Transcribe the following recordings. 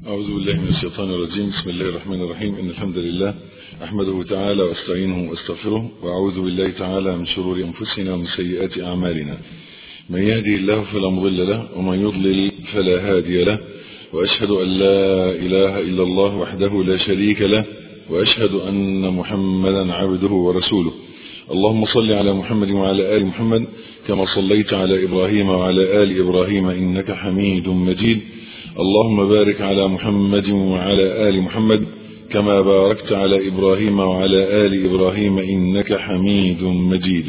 أعوذ بالله من الشيطان الرجيم بسم الله الرحمن الرحيم إن الحمد لله أحمده تعالى واستعينه واستغفره وأعوذ بالله تعالى من شرور أنفسنا ومن سيئات أعمالنا من يهدي الله فلا مضل له ومن يضلل فلا هادي له وأشهد أن لا إله إلا الله وحده لا شريك له وأشهد أن محمدا عبده ورسوله اللهم صل على محمد وعلى آل محمد كما صليت على إبراهيم وعلى آل إبراهيم إنك حميد مجيد اللهم بارك على محمد وعلى آل محمد كما باركت على إبراهيم وعلى آل إبراهيم إنك حميد مجيد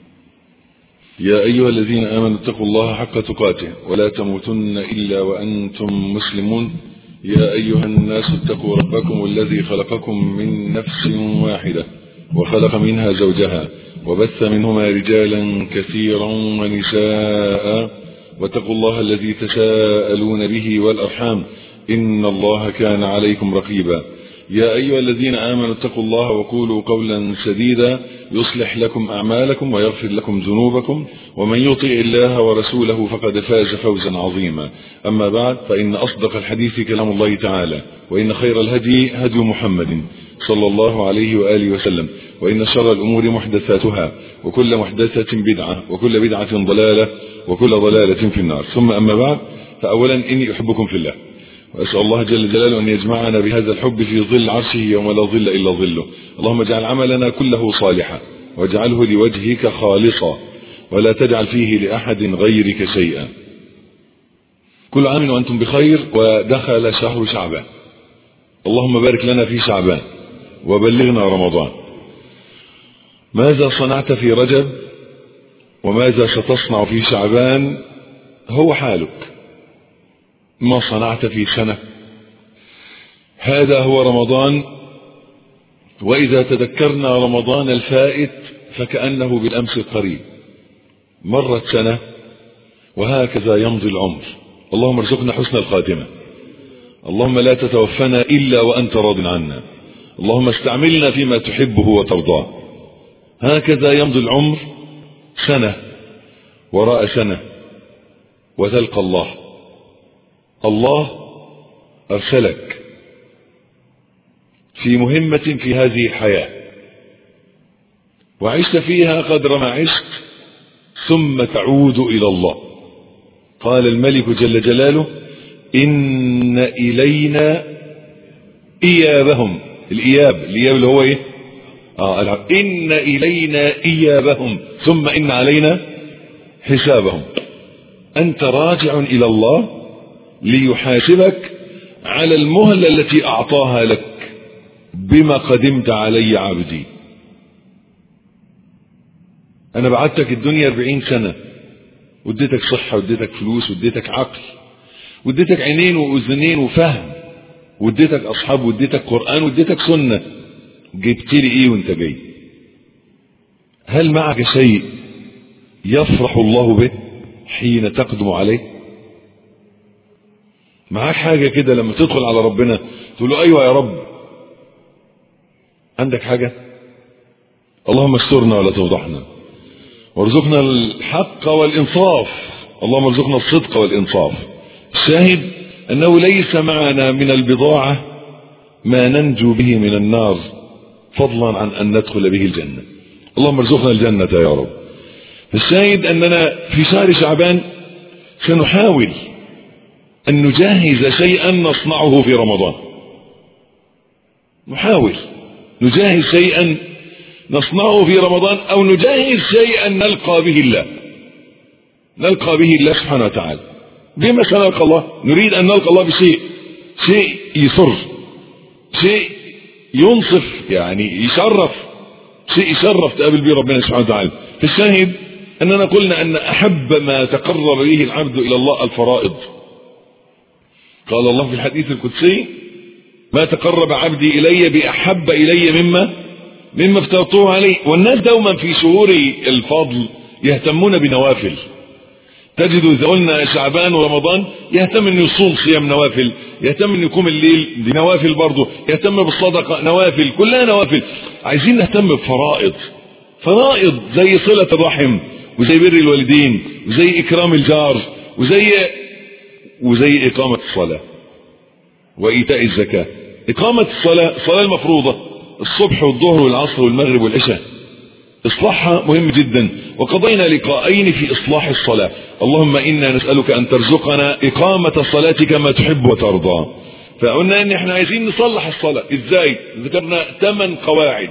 يا أيها الذين آمنوا اتقوا الله حق تقاته ولا تموتن إلا وأنتم مسلمون يا أيها الناس اتقوا ربكم الذي خلقكم من نفس واحدة وخلق منها زوجها وبث منهما رجالا كثيرا ونساء واتقوا الله الذي تساءلون به والأرحام إن الله كان عليكم رقيبا يا أيها الذين آمنوا اتقوا الله وقولوا قولا سديدا يصلح لكم أعمالكم ويغفر لكم ذنوبكم ومن يطع الله ورسوله فقد فاز فوزا عظيما أما بعد فإن أصدق الحديث كلام الله تعالى وإن خير الهدي هدي محمد صلى الله عليه وآله وسلم وإن شر الأمور محدثاتها وكل محدثة بدعة وكل بدعة ضلالة وكل ضلالة في النار ثم أما بعد فأولا إني أحبكم في الله وأسأل الله جل جلاله أن يجمعنا بهذا الحب في ظل عرشه يوم لا ظل إلا ظله اللهم اجعل عملنا كله صالحا واجعله لوجهك خالصا ولا تجعل فيه لأحد غيرك شيئا كل عام وأنتم بخير ودخل شهر شعبان اللهم بارك لنا في شعبان وبلغنا رمضان ماذا صنعت في رجب وماذا ستصنع في شعبان هو حالك ما صنعت في سنة هذا هو رمضان وإذا تذكرنا رمضان الفائت فكأنه بالأمس القريب مرت سنة وهكذا يمضي العمر اللهم ارزقنا حسن الخاتمة اللهم لا تتوفنا إلا وأنت راض عنا اللهم استعملنا فيما تحبه وترضاه هكذا يمضي العمر سنة وراء سنة وتلقى الله الله أرسلك في مهمة في هذه الحياة وعشت فيها قدر ما عشت ثم تعود إلى الله قال الملك جل جلاله إن إلينا إيابهم الإياب الإياب اللي هو إيه آه إن إلينا إيابهم ثم إن علينا حسابهم أنت راجع إلى الله ليحاسبك على المهلة التي أعطاها لك بما قدمت علي عبدي أنا بعتك الدنيا أربعين سنة واديتك صحة واديتك فلوس واديتك عقل واديتك عينين وأذنين وفهم واديتك أصحاب واديتك قرآن واديتك سنة جبت لي إيه وانت جاي هل معك شيء يفرح الله به حين تقدم عليه معاك حاجة كده لما تدخل على ربنا تقول له أيوة يا رب عندك حاجة اللهم استرنا ولا تفضحنا وارزقنا الحق والإنصاف اللهم ارزقنا الصدق والإنصاف الشاهد أنه ليس معنا من البضاعة ما ننجو به من النار فضلا عن أن ندخل به الجنة اللهم ارزقنا الجنة يا رب الشاهد أننا في شهر شعبان سنحاول أن نجهز شيئا نصنعه في رمضان نحاول نجهز شيئا نصنعه في رمضان أو نجهز شيئا نلقى به الله نلقى به الله سبحانه وتعالى بما سنلقى الله نريد أن نلقى الله بشيء شيء يسر شيء ينصف يعني يشرف شيء يشرف تقابل به ربنا سبحانه وتعالى فالشاهد أننا قلنا أن أحب ما تقرب به العبد إلى الله الفرائض قال الله في الحديث القدسي ما تقرب عبدي إلي بأحب إلي مما مما افترضته عليه والناس دوما في شهور الفضل يهتمون بنوافل تجد إذا قلنا شعبان ورمضان يهتم أن يصوم صيام نوافل يهتم أن يقوم الليل بنوافل برضه يهتم بالصدقة نوافل كلها نوافل عايزين نهتم بفرائض فرائض زي صلة الرحم وزي بر الوالدين وزي إكرام الجار وزي وزي إقامة الصلاة وإيتاء الزكاة إقامة الصلاة الصلاة المفروضة الصبح والظهر والعصر والمغرب والعشاء إصلاحها مهم جدا وقضينا لقاءين في إصلاح الصلاة اللهم إنا نسألك أن ترزقنا إقامة الصلاة كما تحب وترضى فقلنا إن إحنا عايزين نصلح الصلاة إزاي ذكرنا ثمان قواعد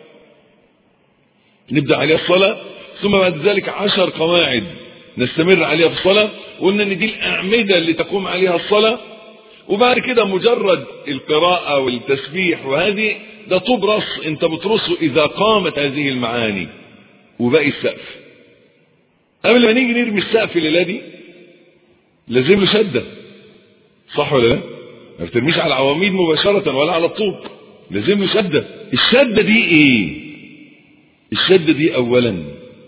نبدأ عليها الصلاة ثم بعد ذلك عشر قواعد نستمر عليها في الصلاة قلنا ان دي الأعمدة اللي تقوم عليها الصلاة وبعد كده مجرد القراءة والتسبيح وهذه ده طوب رص انت بترصه اذا قامت هذه المعاني وباقي السقف قبل ما نيجي نرمي السقف الليلة دي لازم له شدة صح ولا لا ما بترميش على العواميد مباشرة ولا على الطوب لازم له شدة الشدة دي ايه الشدة دي اولا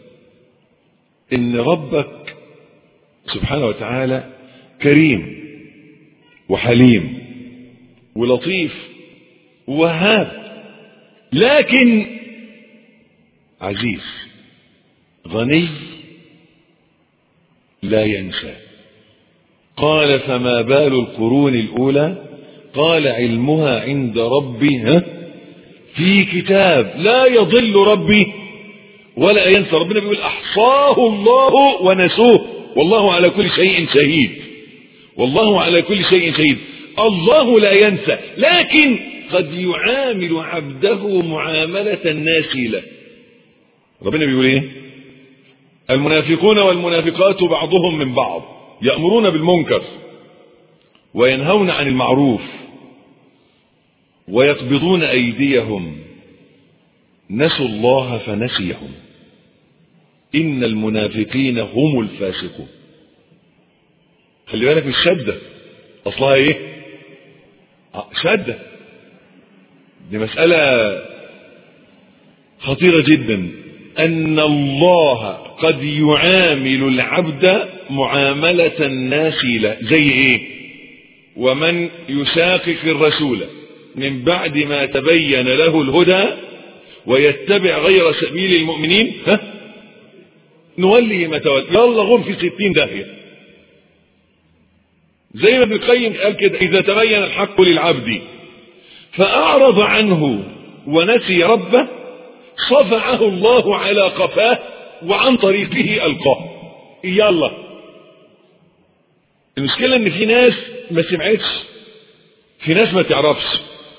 ان ربك سبحانه وتعالى كريم وحليم ولطيف وهاب لكن عزيز غني لا ينسى قال فما بال القرون الأولى قال علمها عند ربي ها في كتاب لا يضل ربي ولا ينسى ربنا بيقول أحصاه الله ونسوه والله على كل شيء شهيد والله على كل شيء شهيد الله لا ينسى لكن قد يعامل عبده معاملة الناس له ربنا بيقول ايه المنافقون والمنافقات بعضهم من بعض يأمرون بالمنكر وينهون عن المعروف ويقبضون أيديهم نسوا الله فنسيهم إن المنافقين هم الفاسقون خلي بالك من الشدة أصلها إيه شدة دي مسألة خطيرة جدا أن الله قد يعامل العبد معاملة الناس له زي إيه ومن يشاقق الرسول من بعد ما تبين له الهدى ويتبع غير سبيل المؤمنين ها نولي ما تولي يلا غم في ستين داهية زي ما ابن القيم قال كده إذا تبين الحق للعبد فأعرض عنه ونسي ربه صفعه الله على قفاه وعن طريقه ألقاه يلا المشكلة ان في ناس ما سمعتش في ناس ما تعرفش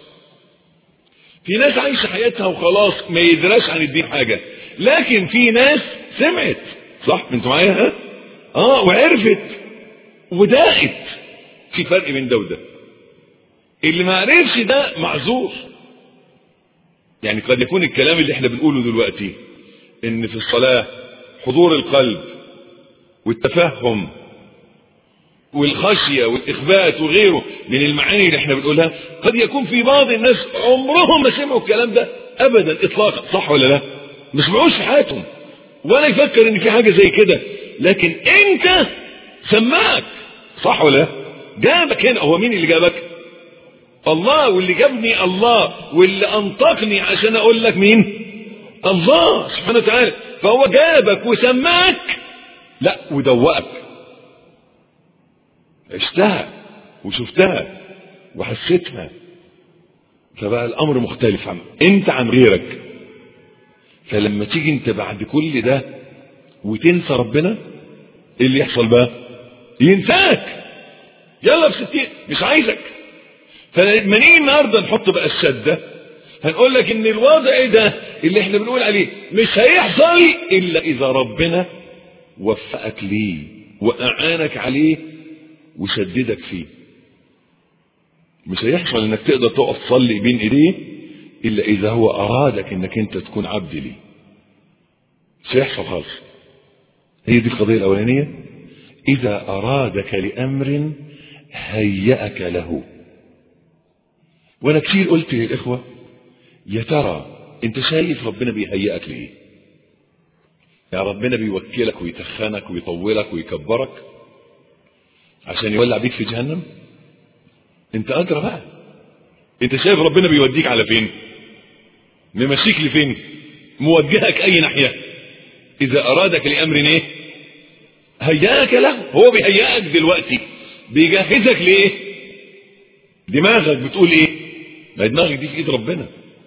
في ناس عايشة حياتها وخلاص ما يدراش عن الدين حاجة لكن في ناس سمعت صح انتوا معايا ها اه وعرفت وداقت في فرق بين ده وده اللي ما عرفش ده معذور يعني قد يكون الكلام اللي احنا بنقوله دلوقتي ان في الصلاة حضور القلب والتفهم والخشية والإخبات وغيره من المعاني اللي احنا بنقولها قد يكون في بعض الناس عمرهم ما سمعوا الكلام ده أبدا إطلاقا صح ولا لا ما سمعوش في حياتهم ولا يفكر ان في حاجة زي كده لكن انت سمعك صح ولا لا جابك هنا هو مين اللي جابك الله واللي جابني الله واللي انطقني عشان اقول لك مين الله سبحانه وتعالى فهو جابك وسماك لا ودوقك عشتها وشفتها وحسيتها فبقى الامر مختلف عن انت عن غيرك فلما تيجي انت بعد كل ده وتنسى ربنا ايه اللي يحصل بقى ينساك يلا في ستين مش عايزك فلما نيجي النهارده نحط بقى الشده هنقول لك ان الوضع ده اللي احنا بنقول عليه مش هيحصل الا اذا ربنا وفقك ليه واعانك عليه وشددك فيه مش هيحصل انك تقدر تقف تصلي بين ايديه الا اذا هو ارادك انك انت تكون عبد ليه مش هيحصل خالص هي دي القضيه الاولانيه اذا ارادك لامر هيأك له وانا كتير قلت للاخوه يا ترى انت شايف ربنا بيهيئك ليه يا ربنا بيوكلك ويتخنك ويطولك ويكبرك عشان يولع بيك في جهنم انت ادرى بقى انت شايف ربنا بيوديك على فين ممشيك لفين موجهك اي ناحيه اذا ارادك لامر ايه هياك له هو بيهيئك دلوقتي بيجهزك لايه دماغك بتقول ايه ما دماغك دي في ايد ربنا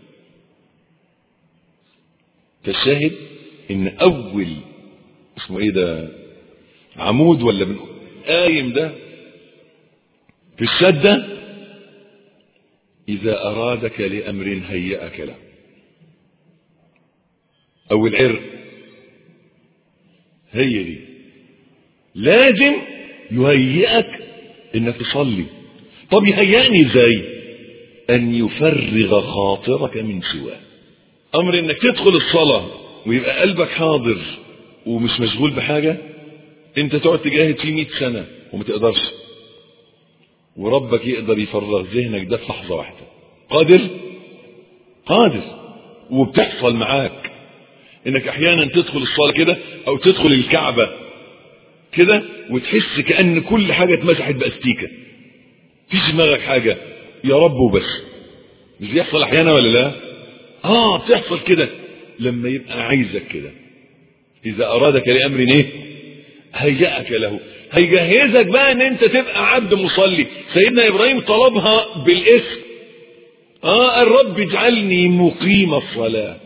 فالشاهد ان اول اسمه ايه ده عمود ولا بن قايم ده في الشدة إذا أرادك لأمر هيأك له أو العرق هي دي لازم يهيئك انك تصلي طب يهيئني ازاي ان يفرغ خاطرك من سواه امر انك تدخل الصلاة ويبقى قلبك حاضر ومش مشغول بحاجة انت تقعد تجاهد فيه 100 سنة وما تقدرش وربك يقدر يفرغ ذهنك ده في لحظة واحدة قادر قادر وبتحصل معاك انك احيانا تدخل الصلاة كده او تدخل الكعبة كده وتحس كأن كل حاجة اتمسحت باستيكة فيش دماغك حاجة يا رب وبس مش بيحصل احيانا ولا لا اه بتحصل كده لما يبقى عايزك كده اذا ارادك لامر ايه هيأك له هيجهزك بقى ان انت تبقى عبد مصلي سيدنا ابراهيم طلبها بالاسم اه الرب اجعلني مقيم الصلاة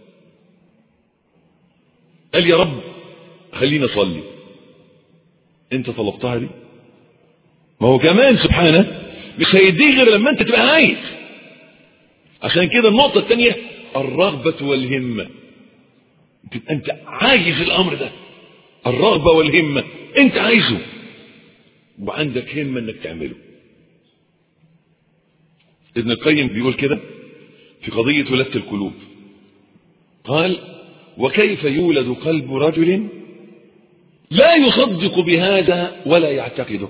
قال يا رب خليني اصلي انت طلبتها دي ما هو كمان سبحانه مش هيديك غير لما انت تبقى عايز عشان كده النقطة الثانية الرغبة والهمة تبقى انت عايز الامر ده الرغبة والهمة انت عايزه وعندك همة انك تعمله ابن القيم بيقول كده في قضية ولادة القلوب قال وكيف يولد قلب رجل لا يصدق بهذا ولا يعتقده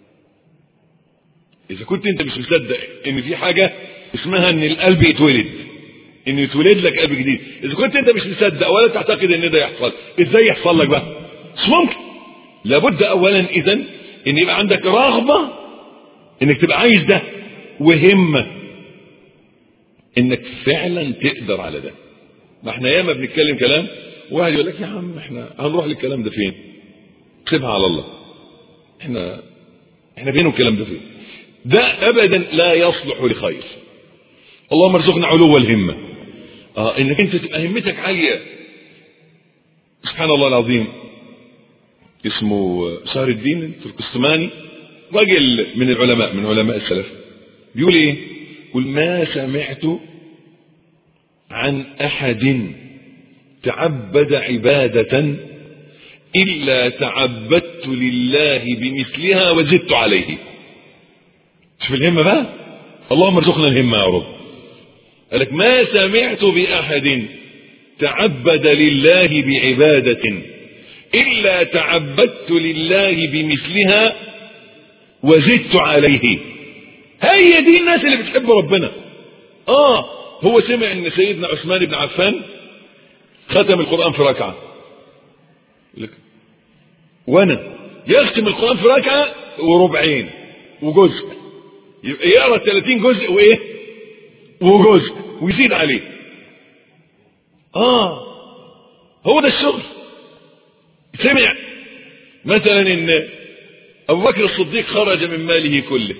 اذا كنت انت مش مصدق ان في حاجة اسمها ان القلب يتولد ان يتولد لك قلب جديد اذا كنت انت مش مصدق ولا تعتقد ان ده يحصل ازاي يحصل لك بقى مش ممكن لابد اولا اذا ان يبقى عندك رغبة انك تبقى عايز ده وهمة انك فعلا تقدر على ده ما احنا ياما بنتكلم كلام واحد يقول لك يا عم احنا هنروح للكلام ده فين سيبها على الله احنا احنا فين الكلام ده فين ده ابدا لا يصلح لخير اللهم ارزقنا علو الهمة اه انك انت تبقى همتك عالية سبحان الله العظيم اسمه شهر الدين التركستماني راجل من العلماء من علماء السلف بيقول ايه يقول ما سمعت عن احد تعبد عبادة الا تعبدت لله بمثلها وزدت عليه شوف الهمة بقى اللهم ارزقنا الهمة يا رب قال لك ما سمعت بأحد تعبد لله بعبادة إلا تعبدت لله بمثلها وزدت عليه هي دي الناس اللي بتحب ربنا آه هو سمع ان سيدنا عثمان بن عفان ختم القرآن في ركعة لك وانا يختم القرآن في ركعة وربعين وجزء يبقى يقرا 30 جزء وايه وجزء ويزيد عليه اه هو ده الشغل سمع مثلا ان ابو بكر الصديق خرج من ماله كله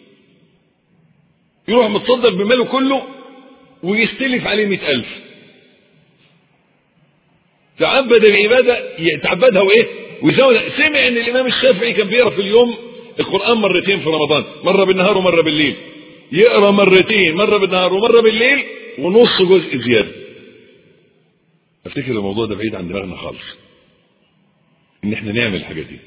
يروح متصدق بماله كله ويستلف عليه مئة ألف تعبد العبادة يتعبدها وإيه ويزود سمع ان الامام الشافعي كان بيقرا في اليوم القرآن مرتين في رمضان مرة بالنهار ومرة بالليل يقرا مرتين مرة بالنهار ومرة بالليل ونص جزء زيادة افتكر الموضوع ده بعيد عن دماغنا خالص ان احنا نعمل الحاجات دي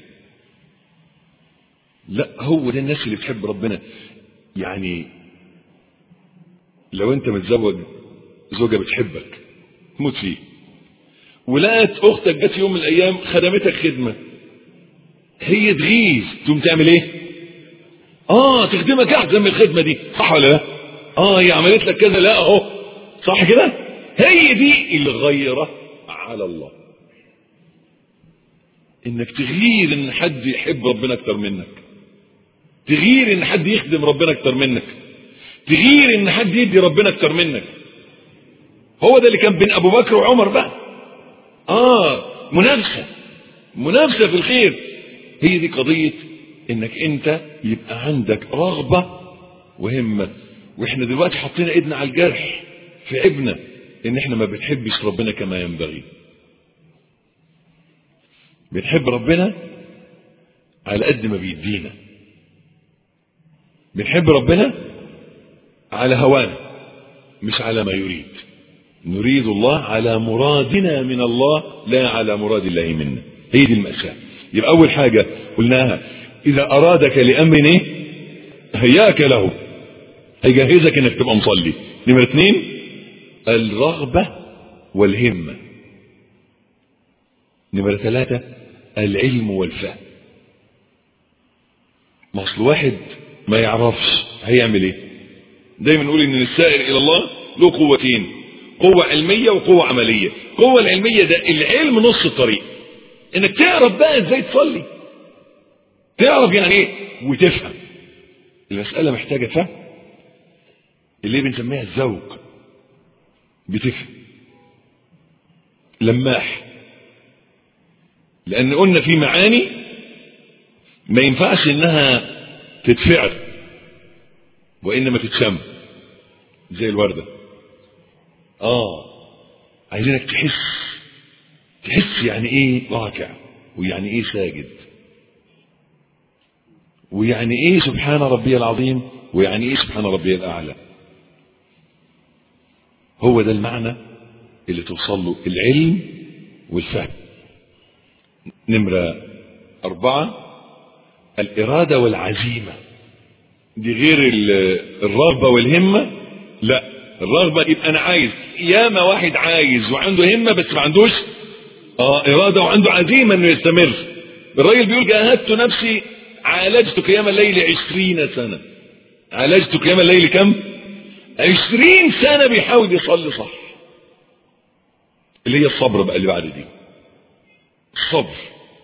لا هو ده الناس اللي بتحب ربنا يعني لو انت متزوج زوجة بتحبك تموت فيه ولقت اختك جت يوم من الايام خدمتك خدمة هي تغيظ تقوم تعمل ايه اه تخدمك احسن من الخدمة دي صح ولا لا اه هي عملت لك كذا لا اهو صح كده هي دي الغيرة على الله انك تغير ان حد يحب ربنا اكتر منك تغير ان حد يخدم ربنا اكتر منك تغير ان حد يدي ربنا اكتر منك هو ده اللي كان بين ابو بكر وعمر بقى اه منافسة منافسة في الخير هي دي قضية انك انت يبقى عندك رغبة وهمة واحنا دلوقتي حطينا ايدنا على الجرح في عيبنا ان احنا ما بنحبش ربنا كما ينبغي بنحب ربنا على قد ما بيدينا بنحب ربنا على هوانا مش على ما يريد نريد الله على مرادنا من الله لا على مراد الله منا هي دي المأساة يبقى أول حاجة قلناها إذا أرادك لأمر إيه هياك له هيجهزك إنك تبقى مصلي نمرة اثنين الرغبة والهمة نمرة ثلاثة العلم والفهم ما اصل واحد ما يعرفش هيعمل ايه دايما نقول ان السائر الى الله له قوتين قوة علمية وقوة عملية القوة العلمية ده العلم نص الطريق انك تعرف بقى ازاي تصلي تعرف يعني ايه وتفهم المسألة محتاجة فهم اللي بنسميها الذوق بتفهم لماح لان قلنا في معاني ما ينفعش انها تتفعل وانما تتشم زي الوردة اه عايزينك تحس تحس يعني ايه راكع ويعني ايه ساجد ويعني ايه سبحان ربي العظيم ويعني ايه سبحان ربي الاعلى هو ده المعنى اللي توصل له العلم والفهم نمرة أربعة الإرادة والعزيمة دي غير الرغبة والهمة لا الرغبة يبقى أنا عايز ياما واحد عايز وعنده همة بس ما عندوش اه إرادة وعنده عزيمة إنه يستمر الراجل بيقول جاهدت نفسي عالجت قيام الليل عشرين سنة عالجت قيام الليل كم عشرين سنة بيحاول يصلي صح اللي هي الصبر بقى اللي بعد دي الصبر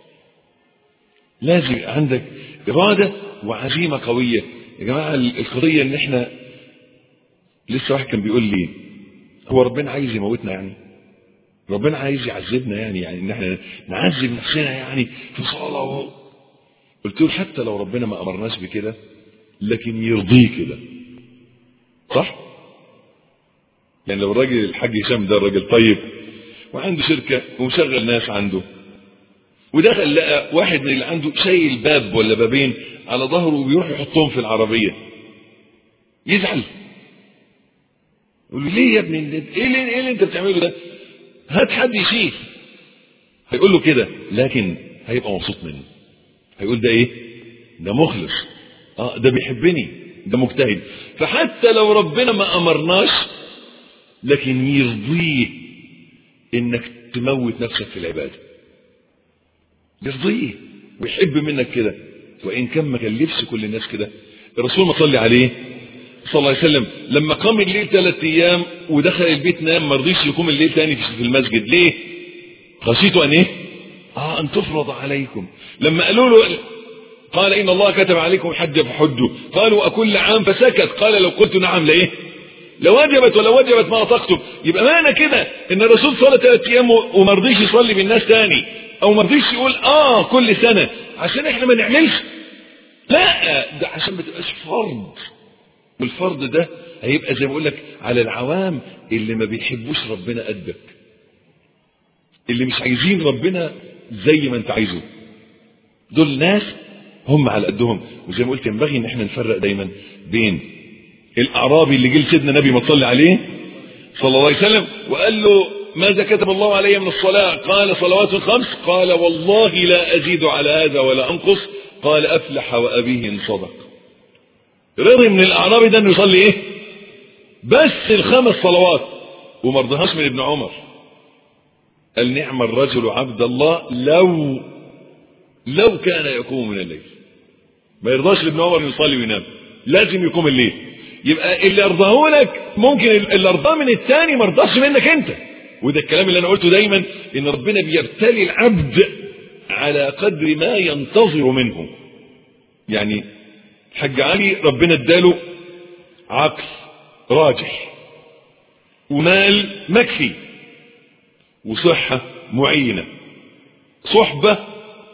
لازم يبقى عندك إرادة وعزيمة قوية يا جماعة القضية ان احنا لسه واحد كان بيقول لي هو ربنا عايز يموتنا يعني ربنا عايز يعذبنا يعني يعني ان احنا نعذب نفسنا يعني في صلاة و... قلت له حتى لو ربنا ما امرناش بكده لكن يرضيه كده صح يعني لو الراجل الحاج هشام ده الراجل طيب وعنده شركة ومشغل ناس عنده ودخل لقى واحد من اللي عنده شايل باب ولا بابين على ظهره وبيروح يحطهم في العربية يزعل يقول له ليه يا ابني ايه اللي, ايه اللي انت بتعمله ده هات حد يشيل هيقول له كده لكن هيبقى مبسوط منه هيقول ده ايه ده مخلص اه ده بيحبني ده مجتهد فحتى لو ربنا ما امرناش لكن يرضيه انك تموت نفسك في العباده يرضيه ويحب منك كده وان كان ما كلفش كل الناس كده الرسول ما صلي عليه صلى الله عليه وسلم لما قام الليل ثلاث ايام ودخل البيت نام ما رضيش يقوم الليل تاني في المسجد ليه خشيت ان ايه اه ان تفرض عليكم لما قالوا له قال ان الله كتب عليكم الحج فحجوا قالوا اكل عام فسكت قال لو قلت نعم لايه لوجبت ولو وجبت ما تكتب يبقى معنى كده ان الرسول صلى ثلاث ايام وما رضيش يصلي بالناس تاني او ما رضيش يقول اه كل سنه عشان احنا ما نعملش لا ده عشان ما تبقاش فرض والفرض ده هيبقى زي ما بقول لك على العوام اللي ما بيحبوش ربنا قدك اللي مش عايزين ربنا زي ما انت عايزه دول ناس هم على قدهم وزي ما قلت ينبغي ان احنا نفرق دايما بين الاعرابي اللي جه لسيدنا النبي ما تصلي عليه صلى الله عليه وسلم وقال له ماذا كتب الله علي من الصلاة قال صلوات خمس قال والله لا أزيد على هذا ولا أنقص قال أفلح وأبيه إن صدق رضي من الأعرابي ده أنه يصلي إيه بس الخمس صلوات وما رضيهاش من ابن عمر قال نعم الرجل عبد الله لو لو كان يقوم من الليل ما يرضاش لابن عمر يصلي وينام لازم يقوم الليل يبقى اللي ارضاه لك ممكن اللي ارضاه من الثاني ما رضاش منك انت وده الكلام اللي انا قلته دايما ان ربنا بيبتلي العبد على قدر ما ينتظر منه يعني حج علي ربنا اداله عقل راجح ومال مكفي وصحة معينة صحبة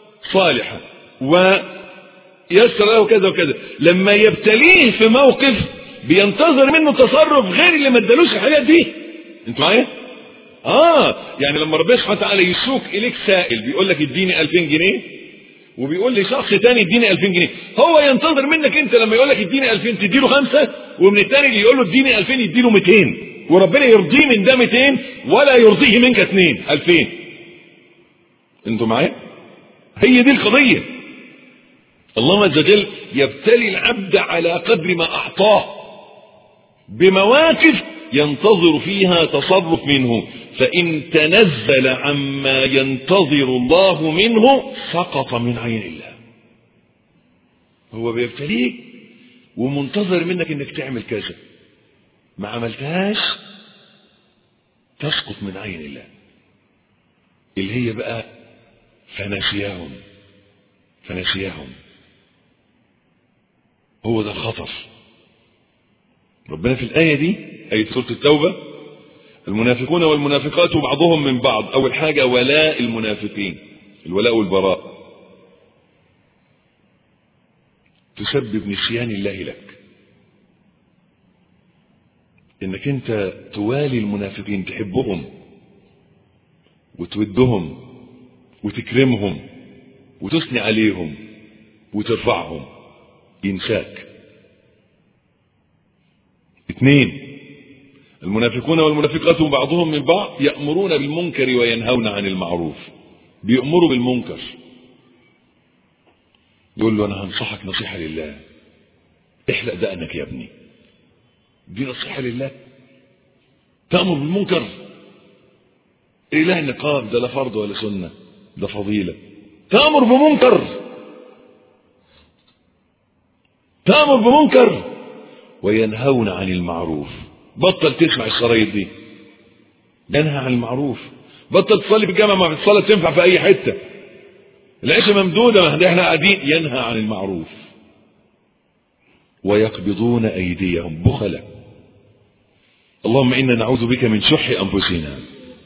صالحة ويسر له كذا وكذا لما يبتليه في موقف بينتظر منه تصرف غير اللي ما ادالوش الحاجات دي انتوا معايا اه يعني لما ربنا سبحانه وتعالى يسوق اليك سائل بيقول لك اديني 2000 جنيه وبيقول لشخص تاني اديني 2000 جنيه هو ينتظر منك انت لما يقول لك اديني 2000 تديله خمسه ومن الثاني اللي يقول له اديني 2000 يديله 200 وربنا يرضيه من ده 200 ولا يرضيه منك اثنين 2000 انتوا معايا هي دي القضيه الله عز وجل يبتلي العبد على قدر ما اعطاه بمواقف ينتظر فيها تصرف منه فإن تنزل عما ينتظر الله منه سقط من عين الله هو بيبتليك ومنتظر منك انك تعمل كذا ما عملتهاش تسقط من عين الله اللي هي بقى فنسيهم فنسيهم هو ده الخطر ربنا في الآية دي آية سورة التوبة المنافقون والمنافقات بعضهم من بعض أول حاجة ولاء المنافقين الولاء والبراء تسبب نسيان الله لك انك انت توالي المنافقين تحبهم وتودهم وتكرمهم وتثني عليهم وترفعهم ينساك اثنين المنافقون والمنافقات بعضهم من بعض يأمرون بالمنكر وينهون عن المعروف بيأمروا بالمنكر يقول له انا هنصحك نصيحة لله احلق دقنك يا ابني دي نصيحة لله تأمر بالمنكر اله النقاب ده لا فرض ولا سنة ده فضيلة تأمر بمنكر تأمر بمنكر وينهون عن المعروف بطل تسمع الشرايط دي ينهى عن المعروف بطل تصلي في الجامعة ما الصلاة تنفع في أي حتة العيشة ممدودة ما احنا قاعدين ينهى عن المعروف ويقبضون أيديهم بخلا اللهم إنا نعوذ بك من شح أنفسنا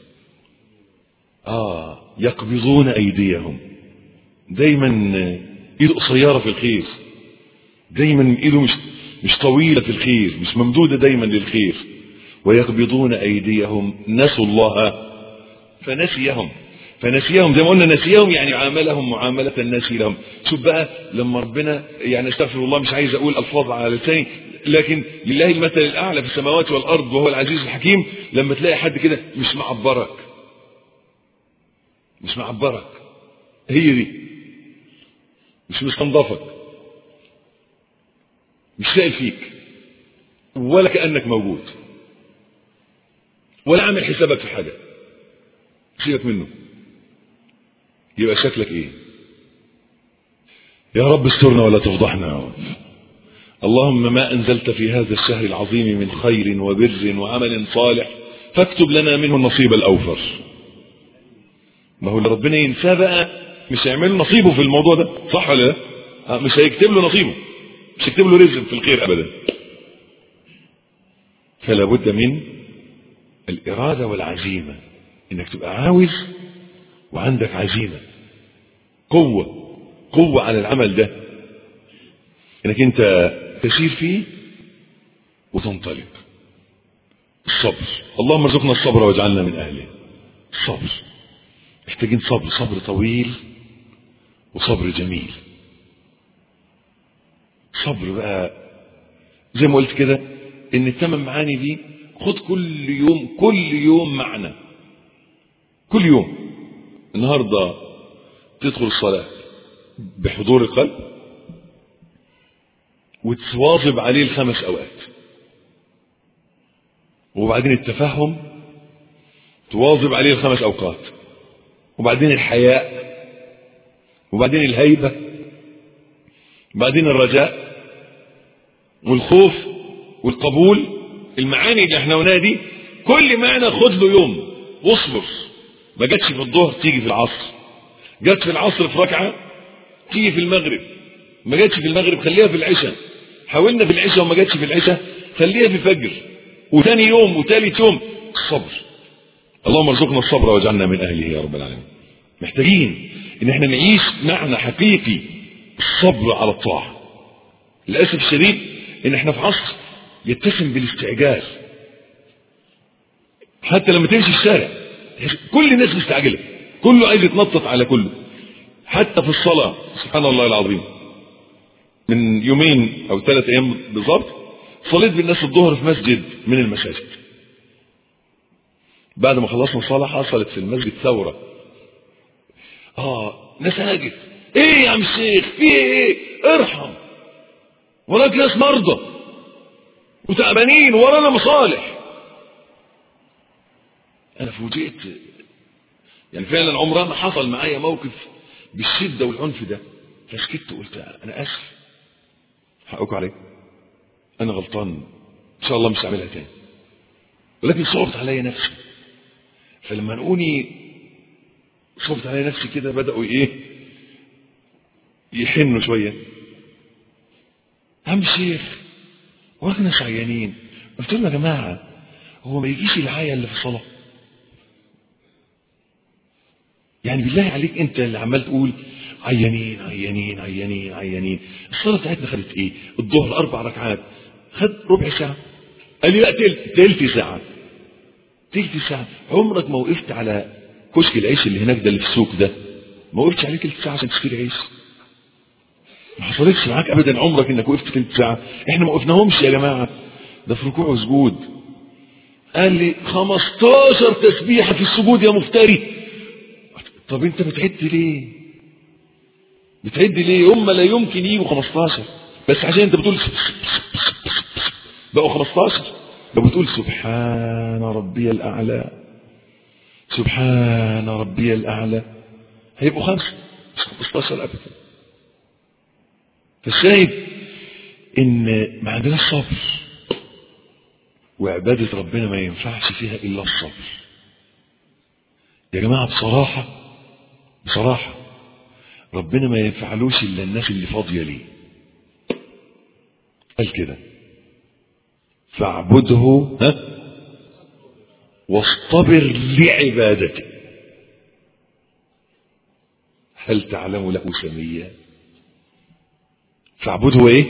آه يقبضون أيديهم دايما إيده قصيرة في الخير دايما إيده مش مش طويلة في الخير مش ممدودة دايما للخير ويقبضون أيديهم نسوا الله فنسيهم فنسيهم زي ما قلنا نسيهم يعني عاملهم معاملة الناس لهم شوف بقى لما ربنا يعني استغفر الله مش عايز أقول ألفاظ على لساني لكن لله المثل الأعلى في السماوات والأرض وهو العزيز الحكيم لما تلاقي حد كده مش معبرك مش معبرك هي دي مش مستنضفك مش سائل فيك ولا كأنك موجود ولا عامل حسابك في حاجة سيبك منه يبقى شكلك ايه يا رب استرنا ولا تفضحنا يا رب اللهم ما أنزلت في هذا الشهر العظيم من خير وبر وعمل صالح فاكتب لنا منه النصيب الأوفر ما هو اللي ربنا ينساه بقى مش هيعمل نصيبه في الموضوع ده صح ولا لا مش هيكتب له نصيبه مش هيكتب له رزق في الخير أبدا فلا بد من الإرادة والعزيمة إنك تبقى عاوز وعندك عزيمة قوة قوة على العمل ده انك انت تسير فيه وتنطلق الصبر اللهم ارزقنا الصبر واجعلنا من اهله الصبر محتاجين صبر صبر طويل وصبر جميل صبر بقى زي ما قلت كده ان الثمان معاني دي خد كل يوم كل يوم معنى كل يوم النهارده تدخل الصلاه بحضور القلب وتواظب عليه الخمس اوقات وبعدين التفهم تواظب عليه الخمس اوقات وبعدين الحياء وبعدين الهيبه وبعدين الرجاء والخوف والقبول المعاني اللي احنا قلناها دي كل معنى خد له يوم واصبر ما جاتش في الظهر تيجي في العصر جت في العصر في ركعه تيجي في المغرب ما جاتش في المغرب خليها في العشاء حاولنا في العشاء وما جاتش في العشاء خليها في الفجر وثاني يوم وثالث يوم الصبر اللهم ارزقنا الصبر واجعلنا من اهله يا رب العالمين محتاجين ان احنا نعيش معنى حقيقي الصبر على الطاعه للاسف الشديد ان احنا في عصر يتسم بالاستعجال حتى لما تمشي الشارع كل الناس مستعجلة كله عايز يتنطط على كله حتى في الصلاة سبحان الله العظيم من يومين او ثلاث ايام بالظبط صليت بالناس الظهر في مسجد من المساجد بعد ما خلصنا الصلاة حصلت في المسجد ثورة اه ناس هاجت ايه يا عم الشيخ في ايه ارحم وراك ناس مرضى وتعبانين ورانا مصالح انا فوجئت يعني فعلا عمرها ما حصل معايا موقف بالشده والعنف ده فسكت قلت انا اسف حقكم عليك انا غلطان ان شاء الله مش هعملها تاني ولكن صعبت عليا نفسي فلما لقوني صعبت عليا نفسي كده بداوا ايه يحنوا شويه عم شيخ واحنا ناس عيانين قلت لهم يا جماعه هو ما يجيش العيا اللي في الصلاه يعني بالله عليك انت اللي عمال تقول عيانين عيانين عيانين عيانين الصلاه بتاعتنا خدت ايه الظهر اربع ركعات خد ربع ساعه قال لي لا تلت تلت ساعه تلت ساعه عمرك ما وقفت على كشك العيش اللي هناك ده اللي في السوق ده ما وقفتش عليه تلت ساعه عشان تشتري عيش ما حصلتش معاك ابدا عمرك انك وقفت تلت ساعه احنا ما وقفناهمش يا جماعه ده في ركوع وسجود قال لي 15 تسبيحه في السجود يا مفتري طب انت بتعد ليه بتعد ليه هم لا يمكن يجوا 15 بس عشان انت بتقول بقوا 15 لو بتقول سبحان ربي الاعلى سبحان ربي الاعلى هيبقوا خمسه مش 15 ابدا فالشاهد ان ما عندناش صبر وعباده ربنا ما ينفعش فيها الا الصبر يا جماعه بصراحه بصراحة ربنا ما ينفعلوش إلا الناس اللي فاضية ليه قال كده فاعبده ها واصطبر لعبادته هل تعلم له سميا فاعبده ايه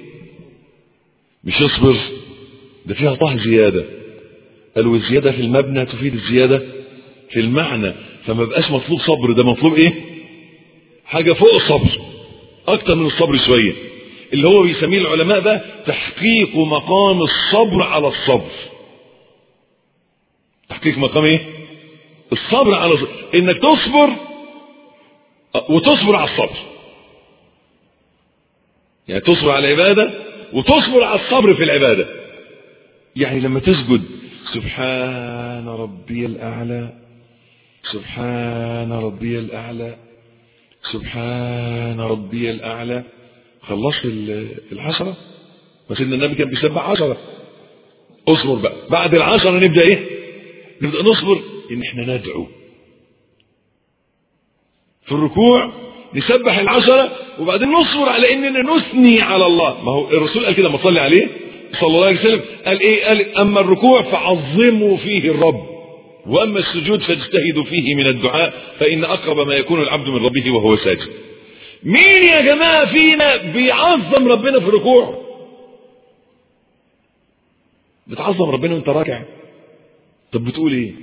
مش اصبر ده فيها طه زيادة قالوا الزيادة في المبنى تفيد الزيادة في المعنى فما بقاش مطلوب صبر ده مطلوب ايه حاجة فوق الصبر اكتر من الصبر شوية اللي هو بيسميه العلماء بقى تحقيق مقام الصبر على الصبر تحقيق مقام ايه الصبر على الصبر انك تصبر وتصبر على الصبر يعني تصبر على العبادة وتصبر على الصبر في العبادة يعني لما تسجد سبحان ربي الأعلى سبحان ربي الأعلى سبحان ربي الأعلى خلصت العشرة وسيدنا النبي كان بيسبح عشرة اصبر بقى بعد العشرة نبدأ ايه نبدأ نصبر ان احنا ندعو في الركوع نسبح العشرة وبعدين نصبر على اننا نثني على الله ما هو الرسول قال كده ما صلي عليه صلى الله عليه وسلم قال ايه قال اما الركوع فعظموا فيه الرب واما السجود فاجتهدوا فيه من الدعاء فان اقرب ما يكون العبد من ربه وهو ساجد مين يا جماعه فينا بيعظم ربنا في الركوع بتعظم ربنا وانت راكع طب بتقول ايه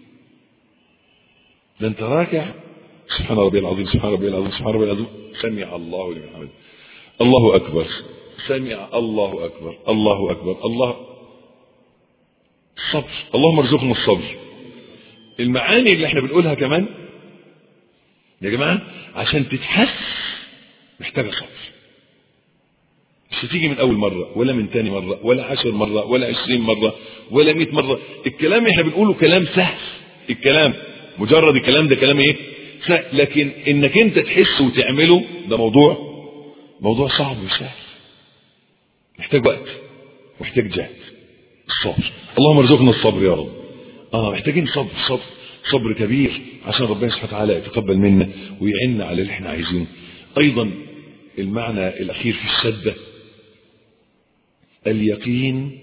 ده انت راكع سبحان ربي العظيم سبحان ربي العظيم سبحان ربي العظيم سمع الله لمن حمده الله اكبر سمع الله اكبر الله اكبر الله الصبر اللهم ارزقنا الصبر المعاني اللي احنا بنقولها كمان يا جماعه عشان تتحس محتاجه صبر مش هتيجي من اول مره ولا من تاني مره ولا عشر مره ولا عشرين مره ولا مئة مره الكلام اللي احنا بنقوله كلام سهل الكلام مجرد الكلام ده كلام ايه سهل لكن انك انت تحس وتعمله ده موضوع موضوع صعب مش سهل محتاج وقت محتاج جهد الصبر اللهم ارزقنا الصبر يا رب اه محتاجين صبر صبر صبر كبير عشان ربنا سبحانه وتعالى يتقبل منا ويعيننا على اللي احنا عايزينه ايضا المعنى الاخير في الشده اليقين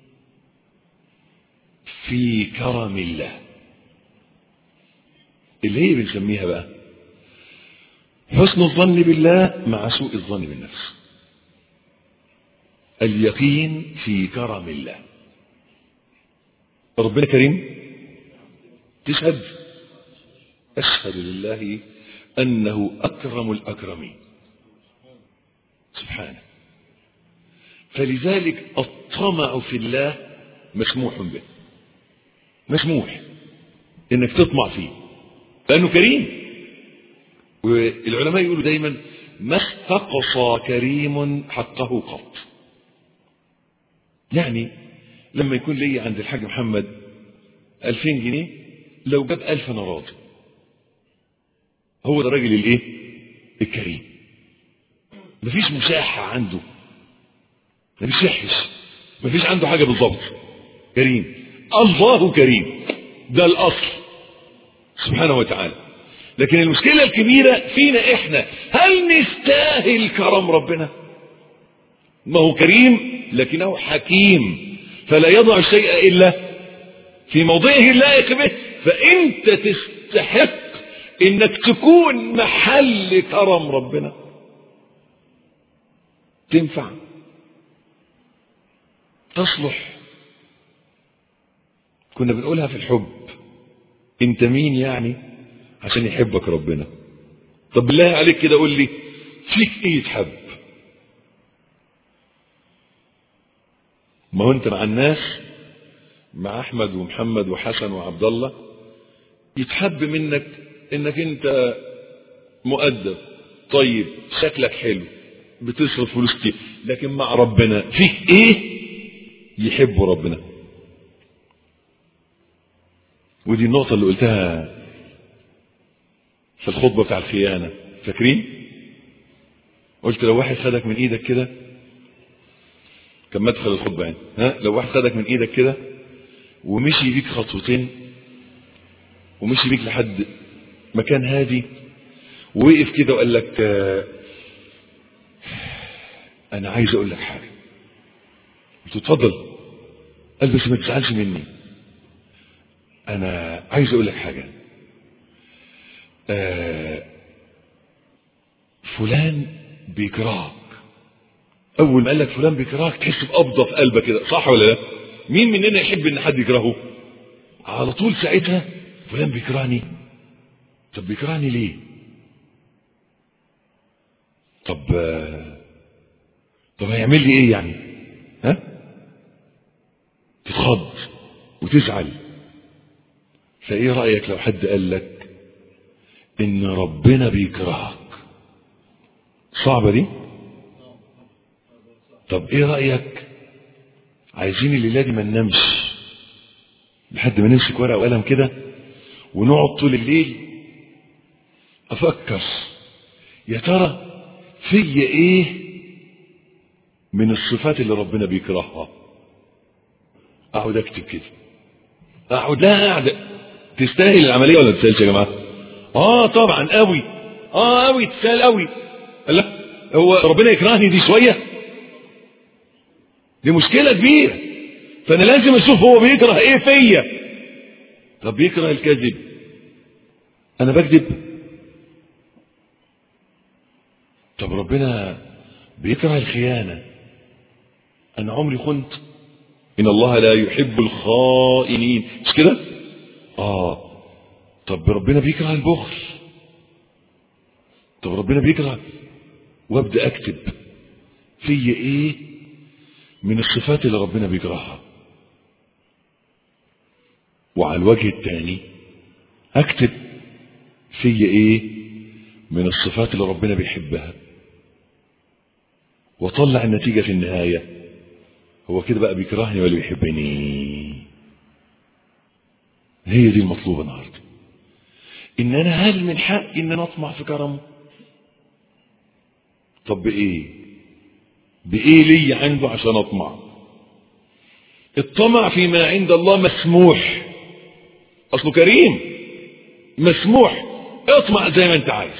في كرم الله اللي هي بنسميها بقى حسن الظن بالله مع سوء الظن بالنفس اليقين في كرم الله ربنا كريم تشهد أشهد لله أنه أكرم الأكرمين سبحانه فلذلك الطمع في الله مسموح به مسموح انك تطمع فيه لانه كريم والعلماء يقولوا دايما ما استقصى كريم حقه قط يعني لما يكون لي عند الحاج محمد ألفين جنيه لو جاب ألف أنا راضي هو ده الراجل الايه الكريم مفيش مساحة عنده ما بيصحش مفيش عنده حاجة بالضبط كريم الله كريم ده الأصل سبحانه وتعالى لكن المشكلة الكبيرة فينا احنا هل نستاهل كرم ربنا ما هو كريم لكنه حكيم فلا يضع الشيء إلا في موضعه اللائق به فأنت تستحق انك تكون محل كرم ربنا تنفع تصلح كنا بنقولها في الحب انت مين يعني عشان يحبك ربنا طب بالله عليك كده قول لي فيك ايه يتحب ما هو انت مع الناس مع احمد ومحمد وحسن وعبد الله يتحب منك انك انت مؤدب طيب شكلك حلو بتصرف فلوس كتير لكن مع ربنا فيك ايه يحب ربنا ودي النقطة اللي قلتها في الخطبة بتاع الخيانة فاكرين قلت لو واحد خدك من ايدك كده كان مدخل الخطبة يعني ها لو واحد خدك من ايدك كده ومشي بيك خطوتين ومشي بيك لحد مكان هادي ووقف كده وقال لك آه انا عايز اقول لك حاجه قلت اتفضل قال بس ما تزعلش مني انا عايز اقول لك حاجه آه فلان بيكرهك اول ما قال لك فلان بيكرهك تحس بقبضه في قلبك كده صح ولا لا مين مننا يحب ان حد يكرهه على طول ساعتها فلان بيكرهني طب بيكرهني ليه طب طب هيعمل لي ايه يعني ها تتخض وتزعل فايه رايك لو حد قال لك ان ربنا بيكرهك صعبه دي طب ايه رايك عايزين الليله دي ما ننامش لحد ما نمسك ورقه وقلم كده ونقعد طول الليل افكر يا ترى فيا ايه من الصفات اللي ربنا بيكرهها اقعد اكتب كده اقعد لا قاعده تستاهل العمليه ولا تستاهلش يا جماعه اه طبعا قوي اه قوي تستاهل قوي لا هو ربنا يكرهني دي شويه دي مشكله كبيره فانا لازم اشوف هو بيكره ايه فيا طب بيكره الكذب انا بكذب طب ربنا بيكره الخيانة أنا عمري خنت إن الله لا يحب الخائنين مش كده آه طب ربنا بيكره البخل طب ربنا بيكره وابدأ أكتب في إيه من الصفات اللي ربنا بيكرهها وعلى الوجه الثاني أكتب في إيه من الصفات اللي ربنا بيحبها وطلع النتيجة في النهاية هو كده بقى بيكرهني ولا بيحبني هي دي المطلوبة النهاردة ان انا هل من حقي ان انا اطمع في كرمه طب بايه بايه لي عنده عشان اطمع الطمع فيما عند الله مسموح اصله كريم مسموح اطمع زي ما انت عايز